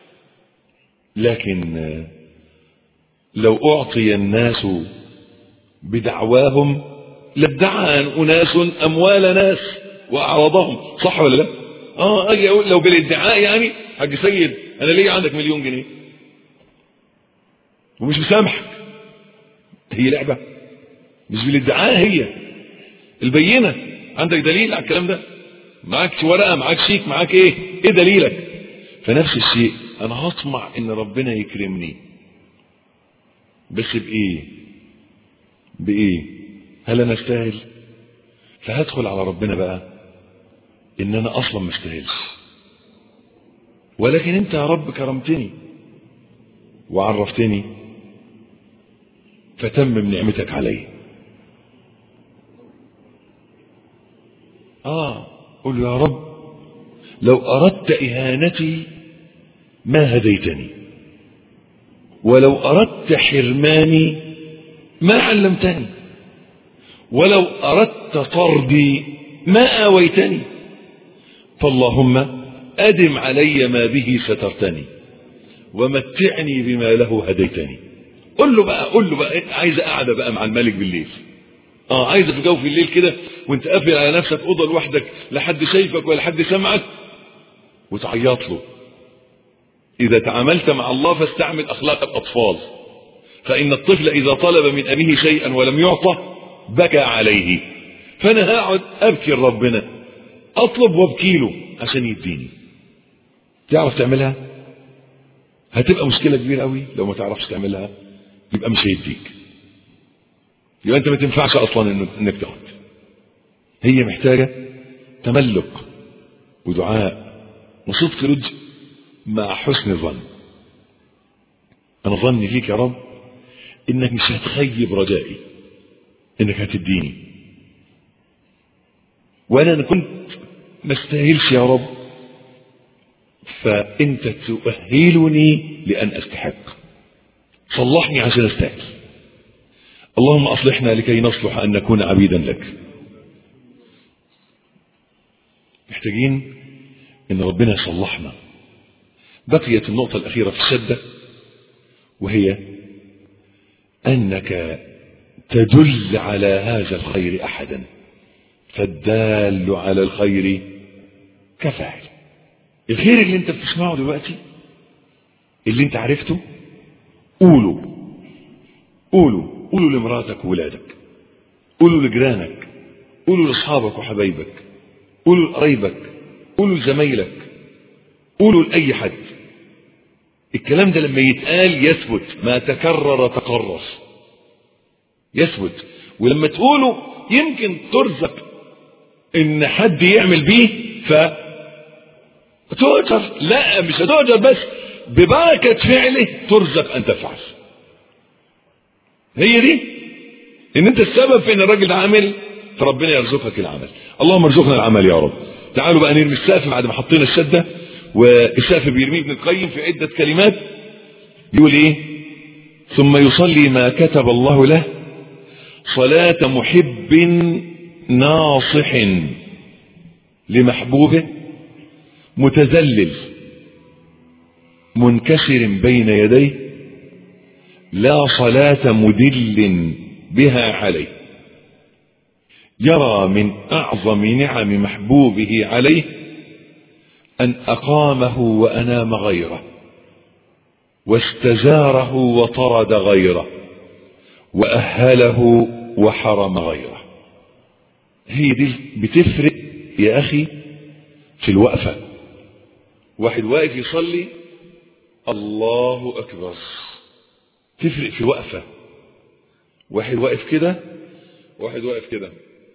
لكن لو أعطي الناس بدعواهم لادعى أناس أموال ناس وأعراضهم صح ولا لا؟ اه اجي اقول لو بالادعاء يعني حاج سيد انا ليه عندك مليون جنيه ومش مسامحك هي لعبة مش بالادعاء هي البينة عندك دليل على الكلام ده معاك ورقة معاك شيك معاك ايه ايه دليلك فنفس الشيء انا هطمع ان ربنا يكرمني بس بايه بايه هل انا استاهل فهدخل على ربنا بقى ان انا اصلا ما استاهلش ولكن انت يا رب كرمتني وعرفتني فتمم نعمتك علي اه قل يا رب لو اردت اهانتي ما هديتني ولو اردت حرماني ما علمتني ولو اردت طردي ما اويتني فاللهم ادم علي ما به سترتني ومتعني بما له هديتني قل له بقى قل له بقى عايز قاعده بقى مع الملك بالليل اه عايز في جو في الليل كده وانت قافل على نفسك اوضه لوحدك لا حد شايفك ولا حد سمعك وتعيط له اذا تعاملت مع الله فاستعمل اخلاق الاطفال فان الطفل اذا طلب من ابيه شيئا ولم يعطى بكى عليه فانا هقعد ابكي لربنا اطلب وابكي له عشان يديني تعرف تعملها هتبقى مشكله كبيره قوي لو ما تعرفش تعملها يبقى مش هيديك يبقى انت ما تنفعش اصلا انك, إنك تاخد هي محتاجه تملك ودعاء وصدق رجل مع حسن ظن انا ظني فيك يا رب انك مش هتخيب رجائي انك هتديني وانا انا كنت ما استاهلش يا رب فانت تؤهلني لان استحق صلحني عشان استاهل اللهم اصلحنا لكي نصلح ان نكون عبيدا لك محتاجين ان ربنا يصلحنا بقيت النقطة الأخيرة في الشدة وهي أنك تدل على هذا الخير أحدا فالدال على الخير كفاعل الخير اللي انت بتسمعه دلوقتي اللي انت عرفته قوله قوله قوله لمراتك وولادك قوله لجيرانك قوله لاصحابك وحبايبك قوله لقرايبك قوله لزمايلك قوله لاي حد الكلام ده لما يتقال يثبت ما تكرر تقرر يثبت ولما تقوله يمكن ترزق ان حد يعمل بيه ف تؤجر لا مش هتؤجر بس ببركة فعله ترزق ان تفعل هي دي ان انت السبب في ان الراجل ده عامل فربنا يرزقك العمل اللهم ارزقنا العمل يا رب تعالوا بقى نرمي السقف بعد ما حطينا الشده والسقف بيرميه ابن القيم في عدة كلمات يقول ايه ثم يصلي ما كتب الله له صلاة محب ناصح لمحبوبه متذلل منكسر بين يديه لا صلاة مدل بها عليه يرى من أعظم نعم محبوبه عليه أن أقامه وأنام غيره واستزاره وطرد غيره وأهله وحرم غيره هي دي بتفرق يا أخي في الوقفة واحد واقف يصلي الله أكبر تفرق في الوقفة واحد واقف كده واحد واقف كده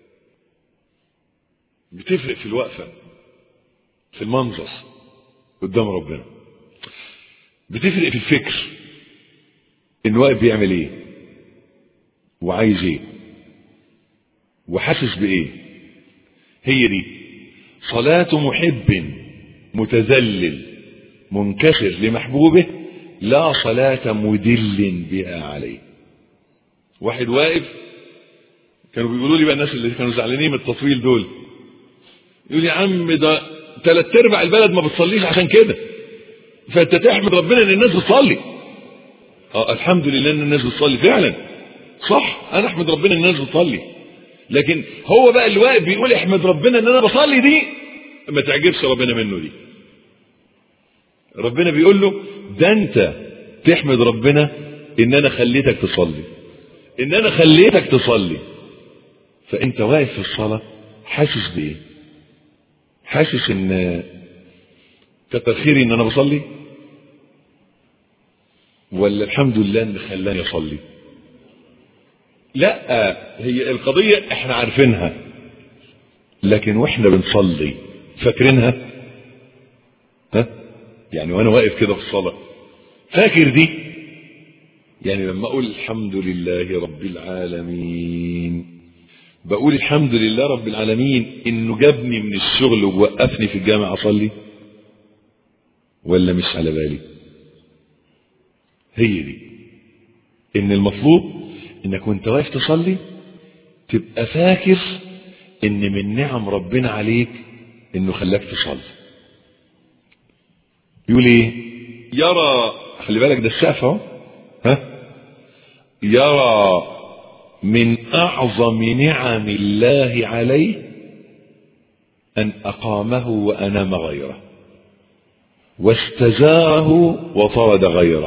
بتفرق في الوقفه في المنظر قدام ربنا بتفرق في الفكر ان واقف بيعمل ايه وعايز ايه وحاسس بايه هي دي صلاة محب متذلل منكسر لمحبوبه لا صلاة مدل بها عليه واحد واقف كانوا بيقولوا لي بقى الناس اللي كانوا زعلانين من التطويل دول يقول يا عم ده ثلاث ارباع البلد ما بتصليش عشان كده فانت تحمد ربنا ان الناس بتصلي اه الحمد لله ان الناس بتصلي فعلا صح انا احمد ربنا ان الناس بتصلي لكن هو بقى اللي واقف بيقول احمد ربنا ان انا بصلي دي ما تعجبش ربنا منه دي ربنا بيقول له ده انت تحمد ربنا ان انا خليتك تصلي ان انا خليتك تصلي فانت واقف في الصلاة حاسس بايه حاسس ان كتر خيري ان انا بصلي ولا الحمد لله ان خلاني اصلي لا هي القضية احنا عارفينها لكن واحنا بنصلي فاكرينها ها يعني وانا واقف كده في الصلاة فاكر دي يعني لما اقول الحمد لله رب العالمين بقول الحمد لله رب العالمين انه جابني من الشغل ووقفني في الجامع اصلي ولا مش على بالي هي دي ان المطلوب انك وانت واقف تصلي تبقى فاكر ان من نعم ربنا عليك انه خلاك تصلي يقول ايه يرى خلي بالك ده السقف اهو ها يرى من اعظم نعم الله عليه ان اقامه وانام غيره واستزاره وطرد غيره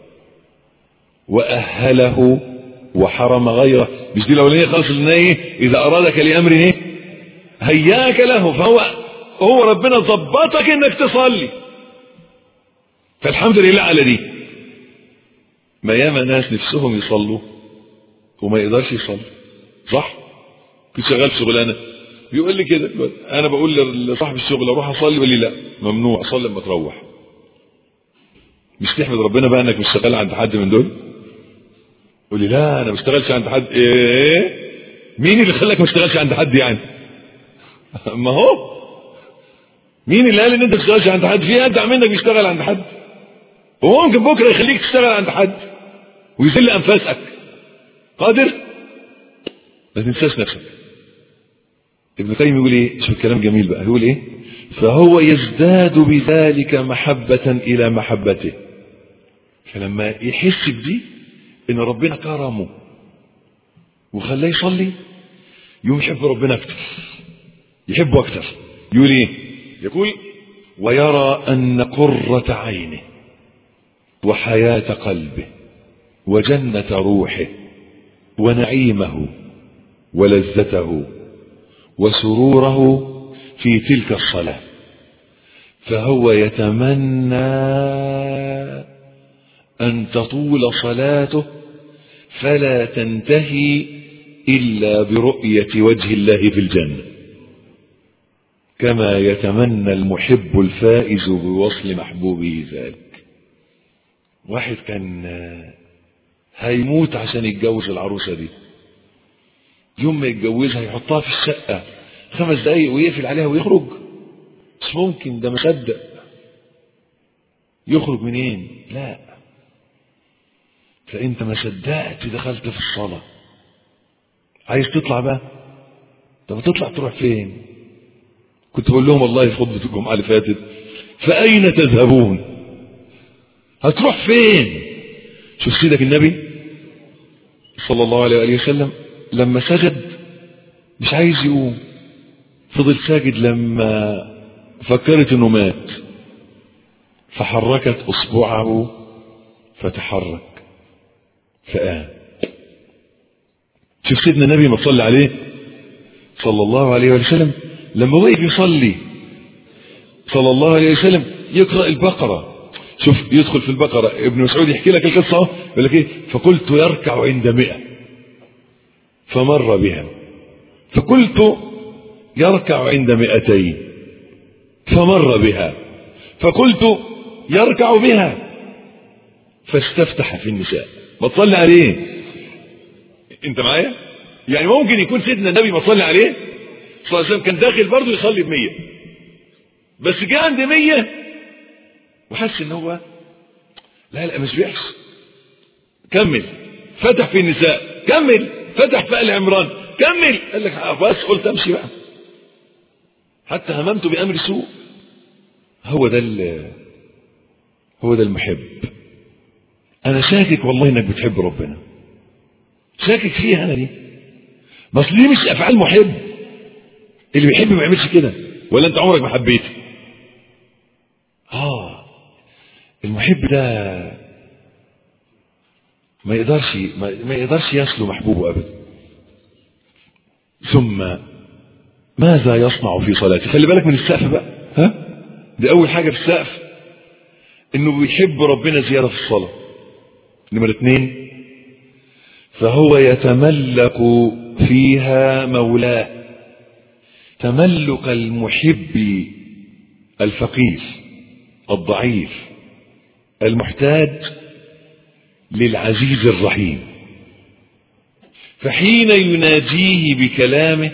واهله وحرم غيره مش دي الاولانيه خالص ان ايه اذا ارادك لامر ايه هياك له فهو هو ربنا ظبطك انك تصلي فالحمد لله على دي ما ياما ناس نفسهم يصلوا وما يقدرش يصلي صح كنت شغال شغلانه بيقول لي كده انا بقول لصاحب الشغل اروح اصلي يقول لي لا ممنوع اصلي لما تروح مش تحمد ربنا بقى انك مش شغال عند حد من دول يقول لي لا انا ما بشتغلش عند حد ايه مين اللي خلاك ما تشتغلش عند حد يعني ما هو مين اللي قال ان انت ما تشتغلش عند حد في ادعى منك بيشتغل عند حد وممكن بكره يخليك تشتغل عند حد ويذل انفاسك قادر ما تنساش نفسك ابن القيم يقول ايه شوف الكلام جميل بقى يقول ايه فهو يزداد بذلك محبة الى محبته فلما يحس بدي ان ربنا كرمه وخلاه يصلي يوم يحب ربنا اكتر يحبه اكتر يقول ايه يقول ويرى ان قرة عينه وحياة قلبه وجنة روحه ونعيمه ولذته وسروره في تلك الصلاة فهو يتمنى أن تطول صلاته فلا تنتهي إلا برؤية وجه الله في الجنة كما يتمنى المحب الفائز بوصل محبوبه ذلك واحد كان هيموت عشان يتجوز العروسة دي يوم ما يتجوزها يحطها في الشقة خمس دقايق ويقفل عليها ويخرج مش ممكن ده مصدق يخرج منين لا فانت ما صدقت دخلت في الصلاة عايز تطلع بقى طب تطلع تروح فين كنت بقول لهم والله في خطبة الجمعة اللي فاتت فأين تذهبون هتروح فين شوف سيدك النبي صلى الله عليه وآله وسلم لما سجد مش عايز يقوم فضل ساجد لما فكرت انه مات فحركت اصبعه فتحرك فقام شوف سيدنا النبي ما صلى عليه صلى الله عليه وسلم لما وقف يصلي صلى الله عليه وسلم يقرأ البقرة شوف يدخل في البقرة ابن مسعود يحكي لك القصة يقول لك ايه فقلت يركع عند مئة فمر بها فقلت يركع عند مئتين فمر بها فقلت يركع بها فاستفتح في النساء ما تصلي عليه انت معايا يعني ممكن يكون سيدنا النبي ما تصلي عليه صلى الله عليه وسلم كان داخل برضه يصلي بمية بس جه عند مية وحس ان هو لا لا مش بيحصل كمل فتح في النساء كمل فتح في ال عمران كمل قال لك بس قلت امشي بقى حتى هممت بامر سوء هو ده هو ده المحب انا شاكك والله انك بتحب ربنا شاكك فيها انا دي بس ليه مش افعال محب اللي بيحب ما يعملش كده ولا انت عمرك ما حبيت اه المحب ده ما يقدرش ما, ما يقدرش يصل محبوبه ابدا ثم ماذا يصنع في صلاته خلي بالك من السقف بقى ها دي اول حاجه في السقف انه بيحب ربنا زياده في الصلاه نمرة اثنين فهو يتملك فيها مولاه تملك المحب الفقير الضعيف المحتاج للعزيز الرحيم فحين يناجيه بكلامه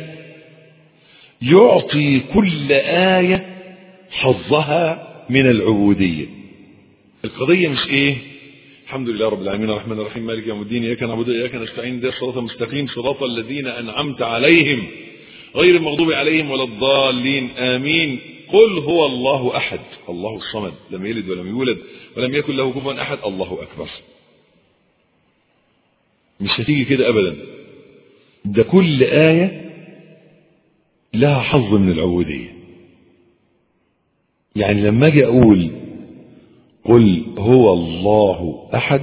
يعطي كل آية حظها من العبودية القضية مش ايه الحمد لله رب العالمين الرحمن الرحيم مالك يوم الدين اياك نعبد واياك نستعين ده الصراط المستقيم صراط الذين انعمت عليهم غير المغضوب عليهم ولا الضالين امين قل هو الله احد الله الصمد لم يلد ولم يولد ولم يكن له كفوا احد الله اكبر مش هتيجي كده ابدا ده كل ايه لها حظ من العبوديه يعني لما اجي اقول قل هو الله احد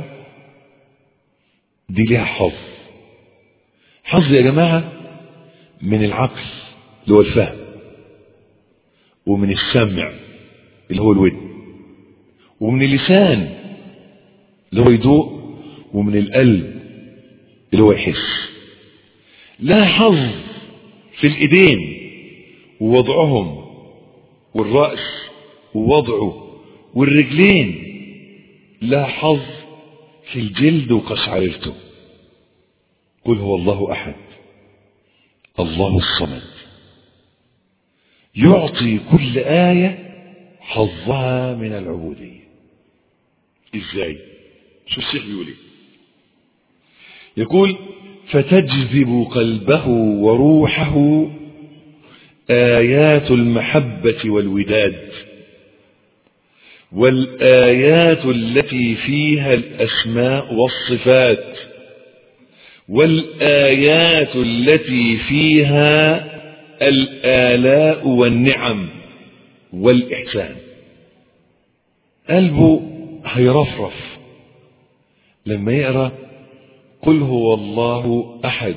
دي ليها حظ حظ يا جماعه من العقل اللي هو الفهم ومن السمع اللي هو الودن ومن اللسان اللي هو يدوق ومن القلب اللي هو يحس لا حظ في الايدين ووضعهم والرأس ووضعه والرجلين لا حظ في الجلد وقشعريرته قل هو الله احد الله الصمد يعطي كل آية حظها من العبودية ازاي شو الشيخ بيقول ايه يقول فتجذب قلبه وروحه آيات المحبة والوداد والآيات التي فيها الأسماء والصفات والآيات التي فيها الآلاء والنعم والإحسان قلبه هيرفرف لما يقرأ قل هو الله أحد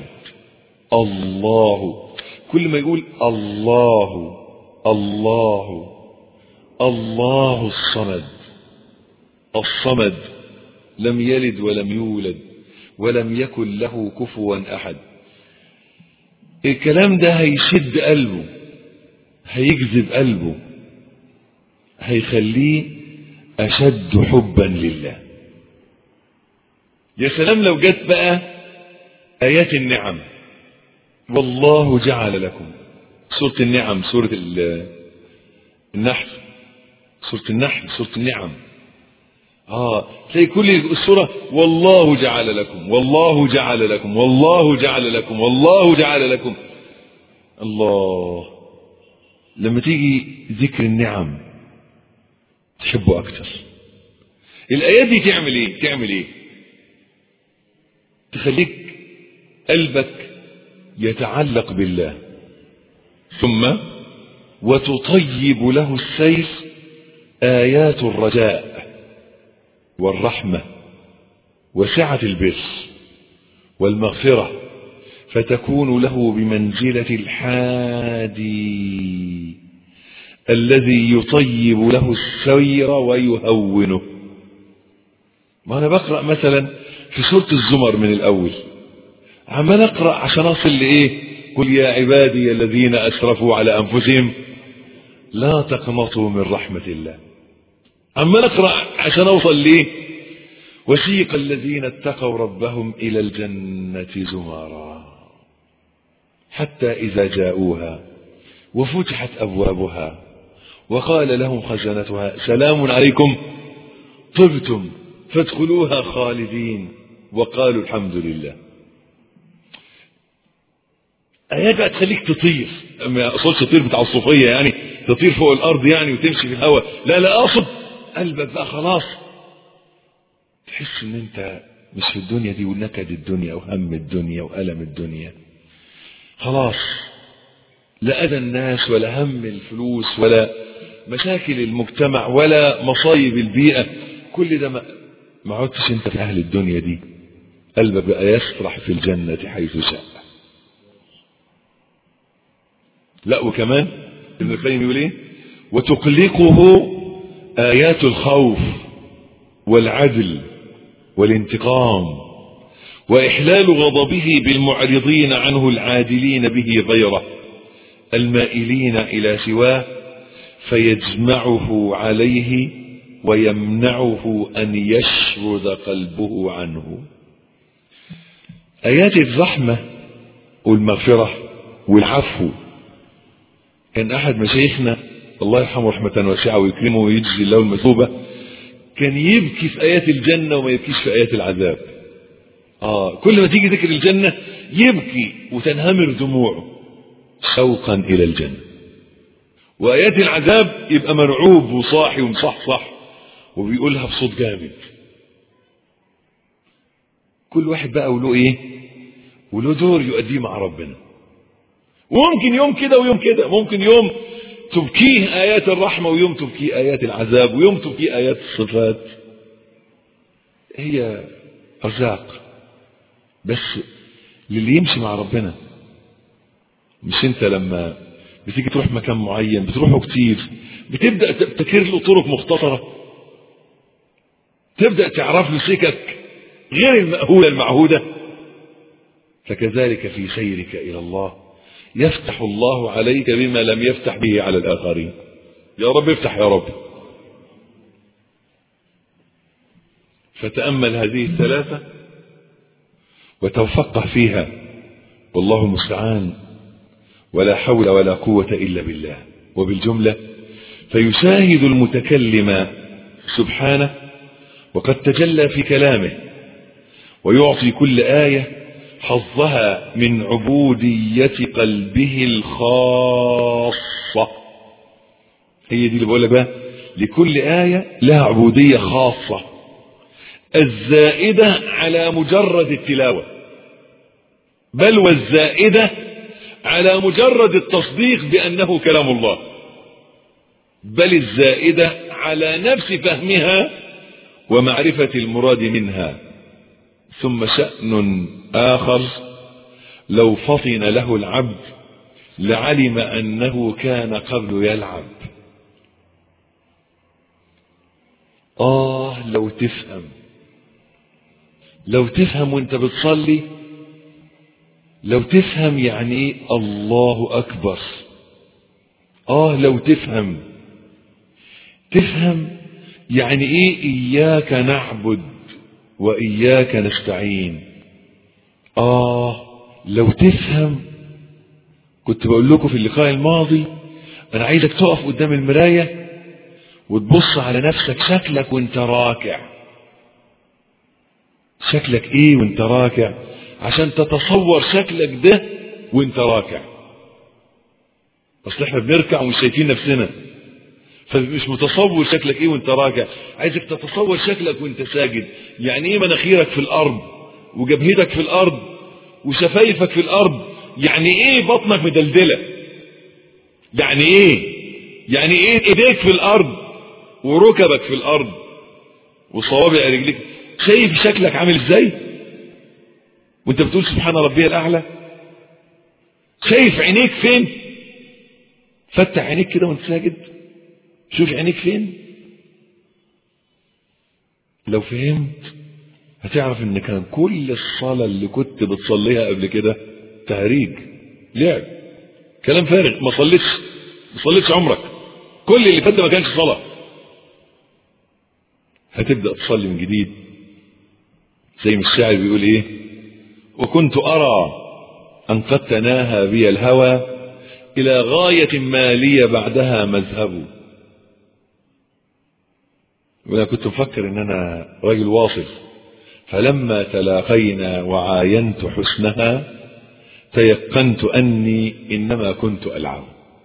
الله كل ما يقول الله الله الله الصمد الصمد لم يلد ولم يولد ولم يكن له كفوا أحد الكلام ده هيشد قلبه هيجذب قلبه هيخليه أشد حبا لله يا سلام لو جت بقى آيات النعم والله جعل لكم سورة النعم سورة النحل سورة النحل سورة النعم اه تلاقي كل السورة والله جعل لكم والله جعل لكم والله جعل لكم والله جعل لكم الله لما تيجي ذكر النعم تحبه أكتر الآيات دي تعمل إيه تعمل إيه تخليك قلبك يتعلق بالله ثم وتطيب له السيف آيات الرجاء والرحمة وسعة البر والمغفرة فتكون له بمنزلة الحادي الذي يطيب له السير ويهونه ما أنا بقرأ مثلا في سورة الزمر من الأول عمال أقرأ عشان أصل لإيه قل يا عبادي الذين أسرفوا على أنفسهم لا تقنطوا من رحمة الله عمال أقرأ عشان أوصل ليه وسيق الذين اتقوا ربهم إلى الجنة زمرا حتى إذا جاءوها وفتحت أبوابها وقال لهم خزنتها سلام عليكم طبتم فادخلوها خالدين وقالوا الحمد لله آيات بقى تخليك تطير ما أقصدش تطير بتاع الصوفية يعني تطير فوق الأرض يعني وتمشي في الهواء لا لا أقصد قلبك بقى خلاص تحس ان انت مش في الدنيا دي ونكد الدنيا وهم الدنيا وألم الدنيا خلاص لا أذى الناس ولا هم الفلوس ولا مشاكل المجتمع ولا مصايب البيئة كل ده ما, ما عدتش انت في أهل الدنيا دي قلبك بقى يسرح في الجنة حيث شاء لا وكمان ابن القيم يقول ايه وتقلقه آيات الخوف والعدل والانتقام وإحلال غضبه بالمعرضين عنه العادلين به غيره المائلين إلى سواه فيجمعه عليه ويمنعه أن يشرد قلبه عنه آيات الرحمة والمغفرة والعفو كان أحد مشايخنا الله يرحمه رحمة واسعة ويكرمه ويجزي الله المثوبة كان يبكي في آيات الجنة وما يبكيش في آيات العذاب آه كل ما تيجي ذكر الجنة يبكي وتنهمر دموعه شوقا إلى الجنة وآيات العذاب يبقى مرعوب وصاحي ومصحصح وبيقولها بصوت جامد كل واحد بقى وله ايه وله دور يؤديه مع ربنا وممكن يوم كده ويوم كده ممكن يوم تبكيه آيات الرحمة ويوم تبكيه آيات العذاب ويوم تبكيه آيات الصفات هي أرزاق بس للي يمشي مع ربنا مش انت لما بتيجي تروح مكان معين بتروحه كتير بتبدأ تبتكر له طرق مختصرة تبدأ تعرف له سكك غير المأهولة المعهودة فكذلك في سيرك إلى الله يفتح الله عليك بما لم يفتح به على الآخرين يا رب افتح يا رب فتأمل هذه الثلاثة وتوفقه فيها والله المستعان ولا حول ولا قوة إلا بالله وبالجملة فيشاهد المتكلم سبحانه وقد تجلى في كلامه ويعطي كل آية حظها من عبودية قلبه الخاصة هي دي اللي بقول لك بقى لكل آية لها عبودية خاصة الزائدة على مجرد التلاوة بل والزائدة على مجرد التصديق بأنه كلام الله بل الزائدة على نفس فهمها ومعرفة المراد منها ثم شأن آخر لو فطن له العبد لعلم أنه كان قبل يلعب آه لو تفهم لو تفهم وانت بتصلي لو تفهم يعني ايه الله أكبر آه لو تفهم تفهم يعني ايه إياك نعبد وإياك نستعين آه لو تفهم كنت بقول لكم في اللقاء الماضي أنا عايزك تقف قدام المراية وتبص على نفسك شكلك وانت راكع شكلك ايه وانت راكع عشان تتصور شكلك ده وانت راكع اصل احنا بنركع ومش شايفين نفسنا فمش متصور شكلك ايه وانت راكع عايزك تتصور شكلك وانت ساجد يعني ايه مناخيرك في الارض وجبهتك في الارض وشفايفك في الارض يعني ايه بطنك مدلدله يعني ايه يعني ايه ايديك في الارض وركبك في الارض وصوابع رجليك شايف شكلك عامل ازاي وانت بتقول سبحان ربي الاعلى شايف عينيك فين فتح عينيك كده وانت ساجد شوف عينيك فين لو فهمت هتعرف ان كان كل الصلاة اللي كنت بتصليها قبل كده تهريج لعب كلام فارغ ما صليتش ما صليتش عمرك كل اللي فات ده ما كانش صلاة هتبدأ تصلي من جديد زي ما الشاعر بيقول ايه وكنت ارى ان قد تناهى بي الهوى الى غاية ما لي بعدها مذهب وانا كنت مفكر ان انا راجل واصل فلما تلاقينا وعاينت حسنها تيقنت اني انما كنت العب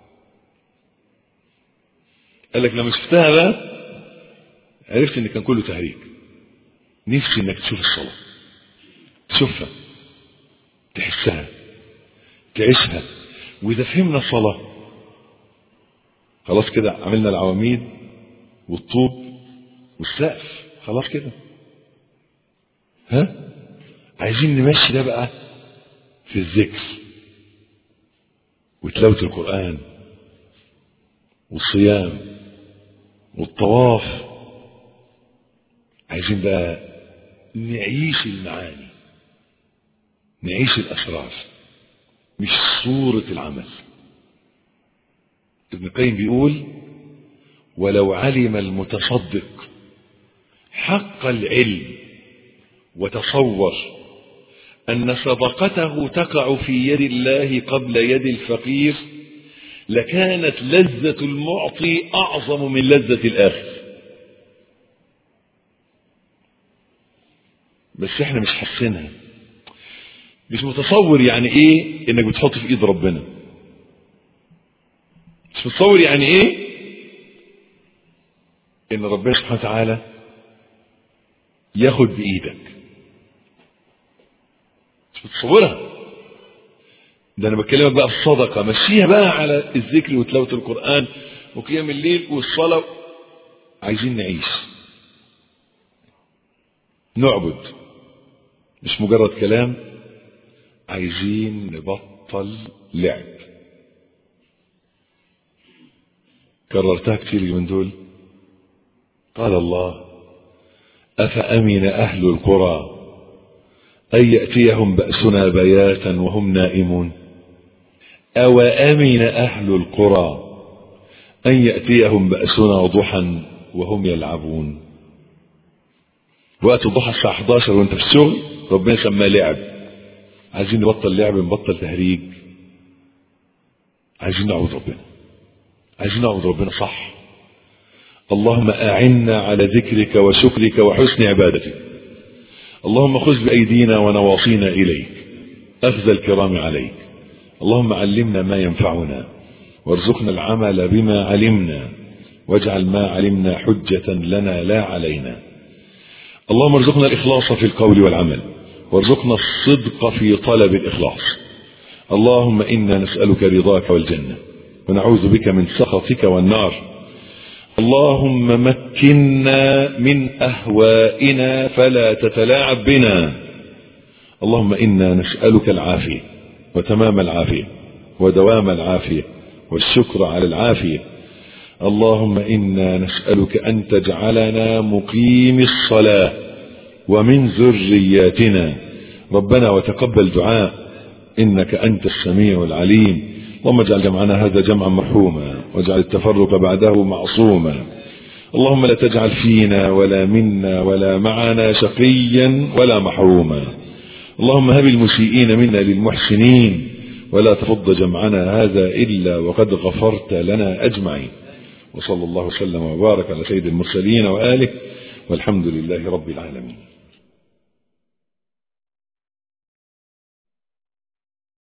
قال لك لما شفتها بقى عرفت ان كان كله تهريج نفسي انك تشوف الصلاة تشوفها تحسها تعيشها واذا فهمنا الصلاة خلاص كده عملنا العواميد والطوب والسقف خلاص كده ها عايزين نمشي ده بقى في الذكر وتلاوة القرآن والصيام والطواف عايزين بقى نعيش المعاني نعيش الأسرار مش صورة العمل ابن القيم بيقول ولو علم المتصدق حق العلم وتصور أن صدقته تقع في يد الله قبل يد الفقير لكانت لذة المعطي أعظم من لذة الآخر بس احنا مش حاسينها مش متصور يعني ايه انك بتحط في ايد ربنا مش متصور يعني ايه ان ربنا سبحانه وتعالى ياخد بايدك مش متصورها ده انا بكلمك بقى في الصدقه مشيها بقى على الذكر وتلاوه القران وقيام الليل والصلاه عايزين نعيش نعبد مش مجرد كلام عايزين نبطل لعب كررتها كتير من دول قال الله أفأمن أهل القرى أن يأتيهم بأسنا بياتا وهم نائمون أو أمن أهل القرى أن يأتيهم بأسنا ضحى وهم يلعبون وقت الضحى الساعة 11 وانت في الشغل ربنا سماه لعب عايزين نبطل لعب نبطل تهريج عايزين نعبد ربنا عايزين نعبد ربنا صح اللهم أعنا على ذكرك وشكرك وحسن عبادتك اللهم خذ بأيدينا ونواصينا إليك أخذ الكرام عليك اللهم علمنا ما ينفعنا وارزقنا العمل بما علمنا واجعل ما علمنا حجة لنا لا علينا اللهم ارزقنا الإخلاص في القول والعمل وارزقنا الصدق في طلب الإخلاص اللهم إنا نسألك رضاك والجنة ونعوذ بك من سخطك والنار اللهم مكنا من أهوائنا فلا تتلاعب بنا اللهم إنا نسألك العافية وتمام العافية ودوام العافية والشكر على العافية اللهم إنا نسألك أن تجعلنا مقيم الصلاة ومن ذرياتنا ربنا وتقبل دعاء إنك أنت السميع العليم اللهم اجعل جمعنا هذا جمعا مرحوما واجعل التفرق بعده معصوما اللهم لا تجعل فينا ولا منا ولا معنا شقيا ولا محروما اللهم هب المسيئين منا للمحسنين ولا تفض جمعنا هذا إلا وقد غفرت لنا أجمعين وصلى الله وسلم وبارك على سيد المرسلين وآله والحمد لله رب العالمين